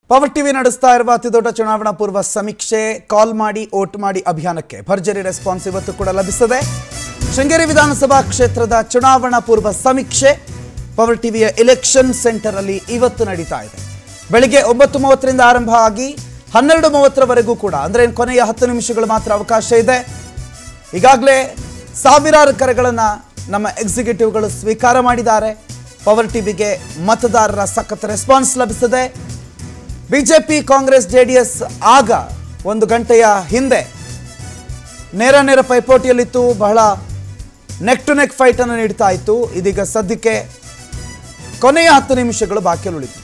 power TV ನಡೆಸ್ತಾ ಇರುವ ಅತಿದೊಡ್ಡ ಚುನಾವಣಾ ಪೂರ್ವ ಸಮೀಕ್ಷೆ ಕಾಲ್ ಮಾಡಿ ಓಟ್ ಮಾಡಿ ಅಭಿಯಾನಕ್ಕೆ ಭರ್ಜರಿ ರೆಸ್ಪಾನ್ಸ್ ಇವತ್ತು ಕೂಡ ಲಭಿಸಿದೆ ಶೃಂಗೇರಿ ವಿಧಾನಸಭಾ ಕ್ಷೇತ್ರದ ಚುನಾವಣಾ ಪೂರ್ವ ಸಮೀಕ್ಷೆ ಪವರ್ ಟಿವಿಯ ಎಲೆಕ್ಷನ್ ಸೆಂಟರ್ ಅಲ್ಲಿ ಇವತ್ತು ನಡೀತಾ ಇದೆ ಬೆಳಿಗ್ಗೆ ಒಂಬತ್ತು ಮೂವತ್ತರಿಂದ ಆರಂಭ ಆಗಿ ಹನ್ನೆರಡು ಮೂವತ್ತರವರೆಗೂ ಕೂಡ ಅಂದ್ರೆ ಇನ್ನು ಕೊನೆಯ ಹತ್ತು ನಿಮಿಷಗಳು ಮಾತ್ರ ಅವಕಾಶ ಇದೆ ಈಗಾಗಲೇ ಸಾವಿರಾರು ಕರೆಗಳನ್ನು ನಮ್ಮ ಎಕ್ಸಿಕ್ಯೂಟಿವ್ಗಳು ಸ್ವೀಕಾರ ಮಾಡಿದ್ದಾರೆ ಪವರ್ ಟಿವಿಗೆ ಮತದಾರರ ಸಖತ್ ರೆಸ್ಪಾನ್ಸ್ ಲಭಿಸಿದೆ ಬಿಜೆಪಿ ಕಾಂಗ್ರೆಸ್ ಜೆಡಿಎಸ್ ಆಗ ಒಂದು ಗಂಟೆಯ ಹಿಂದೆ ನೇರ ನೇರ ಪೈಪೋಟಿಯಲ್ಲಿತ್ತು ಬಹಳ ನೆಕ್ ಟು ನೆಕ್ ಫೈಟ್ ಅನ್ನು ನೀಡ್ತಾ ಇತ್ತು ಇದೀಗ ಸದ್ಯಕ್ಕೆ ಕೊನೆಯ ಹತ್ತು ನಿಮಿಷಗಳು ಬಾಕಿಯಲ್ಲಿ ಉಳಿದಿದೆ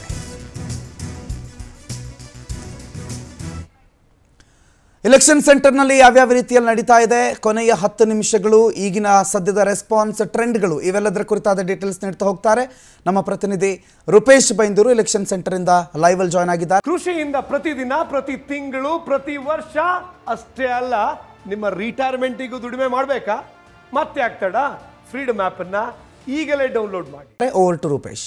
ಎಲೆಕ್ಷನ್ ಸೆಂಟರ್ನಲ್ಲಿ ಯಾವ್ಯಾವ ರೀತಿಯಲ್ಲಿ ನಡೀತಾ ಇದೆ ಕೊನೆಯ ಹತ್ತು ನಿಮಿಷಗಳು ಈಗಿನ ಸದ್ಯದ ರೆಸ್ಪಾನ್ಸ್ ಟ್ರೆಂಡ್ಗಳು ಇವೆಲ್ಲದರ ಕುರಿತಾದ ಡೀಟೇಲ್ಸ್ ನೀಡ್ತಾ ಹೋಗ್ತಾರೆ ನಮ್ಮ ಪ್ರತಿನಿಧಿ ರೂಪೇಶ್ ಬೈಂದೂರು ಎಲೆಕ್ಷನ್ ಸೆಂಟರ್ ಇಂದ ಲೈವ್ ಅಲ್ಲಿ ಜಾಯ್ನ್ ಆಗಿದ್ದಾರೆ ಕೃಷಿಯಿಂದ ಪ್ರತಿದಿನ ಪ್ರತಿ ತಿಂಗಳು ಪ್ರತಿ ವರ್ಷ ಅಷ್ಟೇ ಅಲ್ಲ ನಿಮ್ಮ ರಿಟೈರ್ಮೆಂಟಿಗೂ ದುಡಿಮೆ ಮಾಡಬೇಕಾ ಮತ್ತೆ ಆಗ್ತಡ ಫ್ರೀಡಮ್ ಆ್ಯಪನ್ನು ಈಗಲೇ ಡೌನ್ಲೋಡ್ ಮಾಡಿ ಓವರ್ ಟು ರೂಪೇಶ್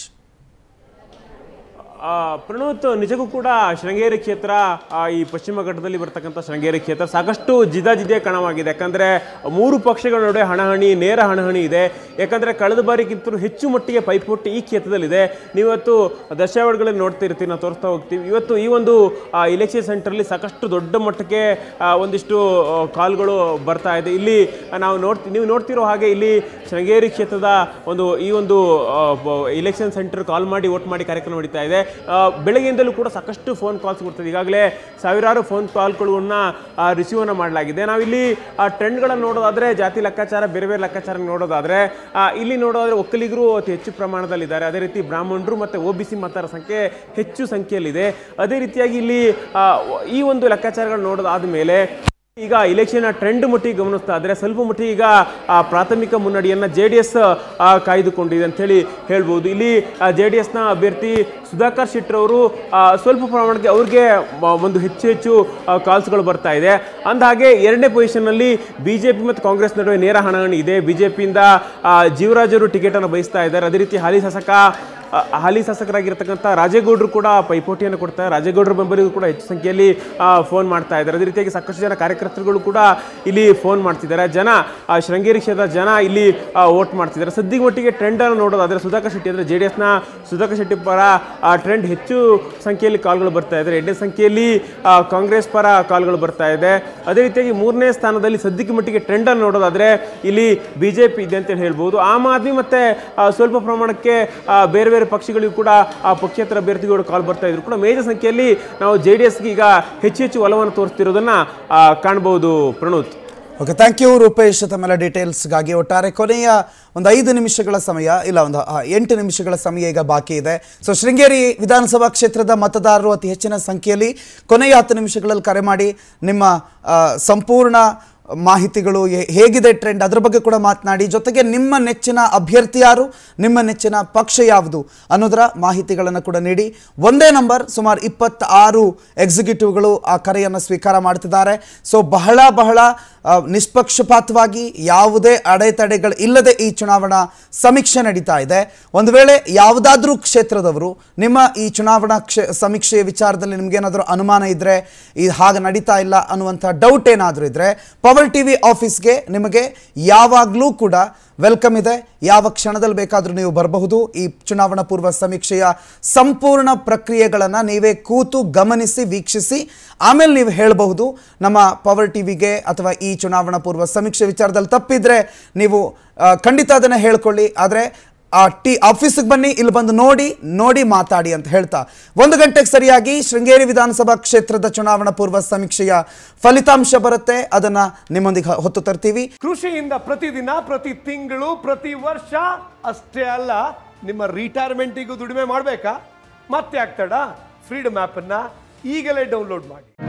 ಆ, ಪ್ರಣೋತ್ ನಿಜಕ್ಕೂ ಕೂಡ ಶೃಂಗೇರಿ ಕ್ಷೇತ್ರ ಆ, ಈ ಪಶ್ಚಿಮ ಘಟ್ಟದಲ್ಲಿ ಬರ್ತಕ್ಕಂಥ ಶೃಂಗೇರಿ ಕ್ಷೇತ್ರ ಸಾಕಷ್ಟು ಜಿದಾಜಿದೆ ಕಣವಾಗಿದೆ ಯಾಕಂದರೆ ಮೂರು ಪಕ್ಷಗಳ ನಡುವೆ ಹಣಹಣಿ ನೇರ ಹಣಹಣಿ ಇದೆ ಯಾಕಂದರೆ ಕಳೆದ ಬಾರಿಗಿಂತಲೂ ಹೆಚ್ಚು ಮಟ್ಟಿಗೆ ಪೈಪೋಟಿ ಈ ಕ್ಷೇತ್ರದಲ್ಲಿದೆ ನೀವತ್ತು ದಶಾವಳಿಗಳಲ್ಲಿ ನೋಡ್ತಾ ಇರ್ತೀವಿ ನಾವು ತೋರಿಸ್ತಾ ಹೋಗ್ತೀವಿ ಇವತ್ತು ಈ ಒಂದು ಇಲೆಕ್ಷನ್ ಸೆಂಟರಲ್ಲಿ ಸಾಕಷ್ಟು ದೊಡ್ಡ ಮಟ್ಟಕ್ಕೆ ಆ, ಒಂದಿಷ್ಟು ಆ, ಕಾಲ್ಗಳು ಬರ್ತಾ ಇದೆ ಇಲ್ಲಿ ನಾವು ನೋಡ್ತಿ ನೀವು ನೋಡ್ತಿರೋ ಹಾಗೆ ಇಲ್ಲಿ ಶೃಂಗೇರಿ ಕ್ಷೇತ್ರದ ಒಂದು ಈ ಒಂದು ಇಲೆಕ್ಷನ್ ಸೆಂಟರ್ ಕಾಲ್ ಮಾಡಿ ವೋಟ್ ಮಾಡಿ ಕಾರ್ಯಕ್ರಮ ನಡೀತಾ ಇದೆ ಆ, ಬೆಳಗ್ಗೆಯಿಂದಲೂ ಕೂಡ ಸಾಕಷ್ಟು ಫೋನ್ ಕಾಲ್ಸ್ ಬರ್ತದೆ ಈಗಾಗಲೇ ಸಾವಿರಾರು ಫೋನ್ ಕಾಲ್ಗಳನ್ನ ರಿಸೀವನ್ನು ಮಾಡಲಾಗಿದೆ ನಾವಿಲ್ಲಿ ಆ ಟ್ರೆಂಡ್ಗಳನ್ನು ನೋಡೋದಾದ್ರೆ ಜಾತಿ ಲೆಕ್ಕಾಚಾರ ಬೇರೆ ಬೇರೆ ಲೆಕ್ಕಾಚಾರ ನೋಡೋದಾದ್ರೆ ಆ, ಇಲ್ಲಿ ನೋಡೋದಾದ್ರೆ ಒಕ್ಕಲಿಗರು ಅತಿ ಹೆಚ್ಚು ಪ್ರಮಾಣದಲ್ಲಿದ್ದಾರೆ ಅದೇ ರೀತಿ ಬ್ರಾಹ್ಮಣರು ಮತ್ತು ಒ ಬಿ ಸಿ ಮತದಾರರ ಸಂಖ್ಯೆ ಹೆಚ್ಚು ಸಂಖ್ಯೆಯಲ್ಲಿದೆ ಅದೇ ರೀತಿಯಾಗಿ ಇಲ್ಲಿ ಆ, ಈ ಒಂದು ಲೆಕ್ಕಾಚಾರಗಳು ನೋಡೋದಾದ ಮೇಲೆ ಈಗ ಇಲೆಕ್ಷನ್ ಟ್ರೆಂಡ್ ಮಟ್ಟಿಗೆ ಗಮನಿಸ್ತಾ ಇದ್ರೆ ಸ್ವಲ್ಪ ಮಟ್ಟಿಗೆ ಈಗ ಆ, ಪ್ರಾಥಮಿಕ ಮುನ್ನಡೆಯನ್ನು ಜೆ ಡಿ ಎಸ್ ಕಾಯ್ದುಕೊಂಡಿದೆ ಅಂತೇಳಿ ಹೇಳ್ಬೋದು ಇಲ್ಲಿ ಜೆ ಡಿ ಎಸ್ನ ಅಭ್ಯರ್ಥಿ ಸುಧಾಕರ್ ಶೆಟ್ಟರವರು ಆ, ಸ್ವಲ್ಪ ಪ್ರಮಾಣಕ್ಕೆ ಅವ್ರಿಗೆ ಮ- ಒಂದು ಹೆಚ್ಚು ಹೆಚ್ಚು ಕಾಲ್ಸ್ಗಳು ಬರ್ತಾ ಇದೆ ಅಂದಹಾಗೆ ಎರಡನೇ ಪೊಸಿಷನ್ನಲ್ಲಿ ಬಿ ಜೆ ಪಿ ಮತ್ತು ಕಾಂಗ್ರೆಸ್ ನಡುವೆ ನೇರ ಹಣಾಹಣಿ ಇದೆ ಬಿ ಜೆ ಪಿಯಿಂದ ಜೀವರಾಜರು ಟಿಕೆಟನ್ನು ಬಯಸ್ತಾ ಇದ್ದಾರೆ ಅದೇ ರೀತಿ ಹಾಲಿ ಶಾಸಕ ಆ, ಹಾಲಿ ಶಾಸಕರಾಗಿರ್ತಕ್ಕಂಥ ರಾಜೇಗೌಡರು ಕೂಡ ಪೈಪೋಟಿಯನ್ನು ಕೊಡ್ತಾರೆ ರಾಜೇಗೌಡರ ಬೆಂಬಲಿಗರು ಕೂಡ ಹೆಚ್ಚು ಸಂಖ್ಯೆಯಲ್ಲಿ ಫೋನ್ ಮಾಡ್ತಾ ಇದ್ದಾರೆ ಅದೇ ರೀತಿಯಾಗಿ ಸಾಕಷ್ಟು ಜನ ಕಾರ್ಯಕರ್ತರುಗಳು ಕೂಡ ಇಲ್ಲಿ ಫೋನ್ ಮಾಡ್ತಿದ್ದಾರೆ ಜನ ಆ, ಶೃಂಗೇರಿ ಕ್ಷೇತ್ರದ ಜನ ಇಲ್ಲಿ ವೋಟ್ ಮಾಡ್ತಿದ್ದಾರೆ ಸದ್ಯದ ಮಟ್ಟಿಗೆ ಟ್ರೆಂಡನ್ನು ನೋಡೋದಾದ್ರೆ ಸುಧಾಕರ್ ಶೆಟ್ಟಿ ಅಂದರೆ ಜೆ ಡಿ ಎಸ್ನ ಸುಧಾಕರ್ ಶೆಟ್ಟಿ ಪರ ಟ್ರೆಂಡ್ ಹೆಚ್ಚು ಸಂಖ್ಯೆಯಲ್ಲಿ ಕಾಲ್ಗಳು ಬರ್ತಾ ಇದ್ದಾರೆ ಎರಡನೇ ಸಂಖ್ಯೆಯಲ್ಲಿ ಆ, ಕಾಂಗ್ರೆಸ್ ಪರ ಕಾಲ್ಗಳು ಬರ್ತಾ ಇದೆ ಅದೇ ರೀತಿಯಾಗಿ ಮೂರನೇ ಸ್ಥಾನದಲ್ಲಿ ಸದ್ಯಕ್ಕೆ ಮಟ್ಟಿಗೆ ಟ್ರೆಂಡನ್ನು ನೋಡೋದಾದ್ರೆ ಇಲ್ಲಿ ಬಿ ಜೆ ಪಿ ಇದೆ ಅಂತೇಳಿ ಹೇಳ್ಬೋದು ಆಮ್ ಆದ್ಮಿ ಮತ್ತೆ ಆ, ಸ್ವಲ್ಪ ಪ್ರಮಾಣಕ್ಕೆ ಆ, ಬೇರೆ ಬೇರೆ ಪಕ್ಷಗಳಿಗೂ ಕೂಡ ಆ ಪಕ್ಷೇತರ ಅಭ್ಯರ್ಥಿಗಳು ಕಾಲ್ ಬರ್ತಾ ಇದ್ರು ಕೂಡ ಮೇಜರ್ ಸಂಖ್ಯೆಯಲ್ಲಿ ನಾವು ಜೆ ಡಿ ಎಸ್ಗೆ ಈಗ ಹೆಚ್ಚು ಹೆಚ್ಚು ಒಲವನ್ನು ತೋರಿಸ್ತಿರೋದನ್ನ ಆ, ಕಾಣ್ಬೋದು Pranoth okay thank you Rupesh ತಮ್ಮೆಲ್ಲ ಡೀಟೇಲ್ಸ್ಗಾಗಿ ಒಟ್ಟಾರೆ ಕೊನೆಯ ಒಂದು ಐದು ನಿಮಿಷಗಳ ಸಮಯ ಇಲ್ಲ ಒಂದು ಆ, ಎಂಟು ನಿಮಿಷಗಳ ಸಮಯ ಈಗ ಬಾಕಿ ಇದೆ ಸೊ ಶೃಂಗೇರಿ ವಿಧಾನಸಭಾ ಕ್ಷೇತ್ರದ ಮತದಾರರು ಅತಿ ಹೆಚ್ಚಿನ ಸಂಖ್ಯೆಯಲ್ಲಿ ಕೊನೆಯ ಹತ್ತು ನಿಮಿಷಗಳಲ್ಲಿ ಕರೆ ಮಾಡಿ ನಿಮ್ಮ ಆ, ಸಂಪೂರ್ಣ ಮಾಹಿತಿಗಳು ಹೇ- ಹೇಗಿದೆ ಟ್ರೆಂಡ್ ಅದ್ರ ಬಗ್ಗೆ ಕೂಡ ಮಾತನಾಡಿ ಜೊತೆಗೆ ನಿಮ್ಮ ನೆಚ್ಚಿನ ಅಭ್ಯರ್ಥಿ ಯಾರು ನಿಮ್ಮ ನೆಚ್ಚಿನ ಪಕ್ಷ ಯಾವುದು ಅನ್ನೋದರ ಮಾಹಿತಿಗಳನ್ನು ಕೂಡ ನೀಡಿ ಒಂದೇ ನಂಬರ್ ಸುಮಾರು ಇಪ್ಪತ್ತಾರು ಎಕ್ಸಿಕ್ಯೂಟಿವ್ಗಳು ಆ ಕರೆಯನ್ನು ಸ್ವೀಕಾರ ಮಾಡ್ತಿದ್ದಾರೆ ಸೊ ಬಹಳ ಬಹಳ ಆ, ನಿಷ್ಪಕ್ಷಪಾತವಾಗಿ ಯಾವುದೇ ಅಡೆತಡೆಗಳು ಇಲ್ಲದೆ ಈ ಚುನಾವಣಾ ಸಮೀಕ್ಷೆ ನಡೀತಾ ಇದೆ ಒಂದು ವೇಳೆ ಯಾವುದಾದ್ರೂ ಕ್ಷೇತ್ರದವರು ನಿಮ್ಮ ಈ ಚುನಾವಣಾ ಕ್ಷೇ ಸಮೀಕ್ಷೆಯ ವಿಚಾರದಲ್ಲಿ ನಿಮಗೇನಾದರೂ ಅನುಮಾನ ಇದ್ದರೆ ಈ ಹಾಗೆ ನಡೀತಾ ಇಲ್ಲ ಅನ್ನುವಂಥ ಡೌಟ್ ಏನಾದರೂ ಇದ್ದರೆ ಪವರ್ ಟಿ ವಿ ಆಫೀಸ್ಗೆ ನಿಮಗೆ ಯಾವಾಗಲೂ ಕೂಡ ವೆಲ್ಕಮ್ ಇದೆ ಯಾವ ಕ್ಷಣದಲ್ಲಿ ಬೇಕಾದರೂ ನೀವು ಬರಬಹುದು ಈ ಚುನಾವಣಾ ಪೂರ್ವ ಸಮೀಕ್ಷೆಯ ಸಂಪೂರ್ಣ ಪ್ರಕ್ರಿಯೆಗಳನ್ನು ನೀವೇ ಕೂತು ಗಮನಿಸಿ ವೀಕ್ಷಿಸಿ ಆಮೇಲೆ ನೀವು ಹೇಳಬಹುದು ನಮ್ಮ ಪವರ್ ಟಿವಿಗೆ ಅಥವಾ ಈ ಚುನಾವಣಾ ಪೂರ್ವ ಸಮೀಕ್ಷೆ ವಿಚಾರದಲ್ಲಿ ತಪ್ಪಿದ್ರೆ ನೀವು ಆ, ಖಂಡಿತ ಅದನ್ನು ಹೇಳ್ಕೊಳ್ಳಿ ಆದರೆ ಆ ಟಿ ಆಫೀಸಿಗೆ ಬನ್ನಿ ಇಲ್ಲಿ ಬಂದು ನೋಡಿ ನೋಡಿ ಮಾತಾಡಿ ಅಂತ ಹೇಳ್ತಾ ಒಂದು ಗಂಟೆಗೆ ಸರಿಯಾಗಿ ಶೃಂಗೇರಿ ವಿಧಾನಸಭಾ ಕ್ಷೇತ್ರದ ಚುನಾವಣಾ ಪೂರ್ವ ಸಮೀಕ್ಷೆಯ ಫಲಿತಾಂಶ ಬರುತ್ತೆ ಅದನ್ನು ನಿಮ್ಮೊಂದಿಗೆ ಹೊತ್ತು ತರ್ತೀವಿ ಕೃಷಿಯಿಂದ ಪ್ರತಿದಿನ ಪ್ರತಿ ತಿಂಗಳು ಪ್ರತಿ ವರ್ಷ ಅಷ್ಟೇ ಅಲ್ಲ ನಿಮ್ಮ ರಿಟೈರ್ಮೆಂಟಿಗೂ ದುಡಿಮೆ ಮಾಡಬೇಕಾ ಮತ್ತೆ ಆಗ್ತಡ ಫ್ರೀಡಮ್ ಆ್ಯಪನ್ನು ಈಗಲೇ ಡೌನ್ಲೋಡ್ ಮಾಡಿ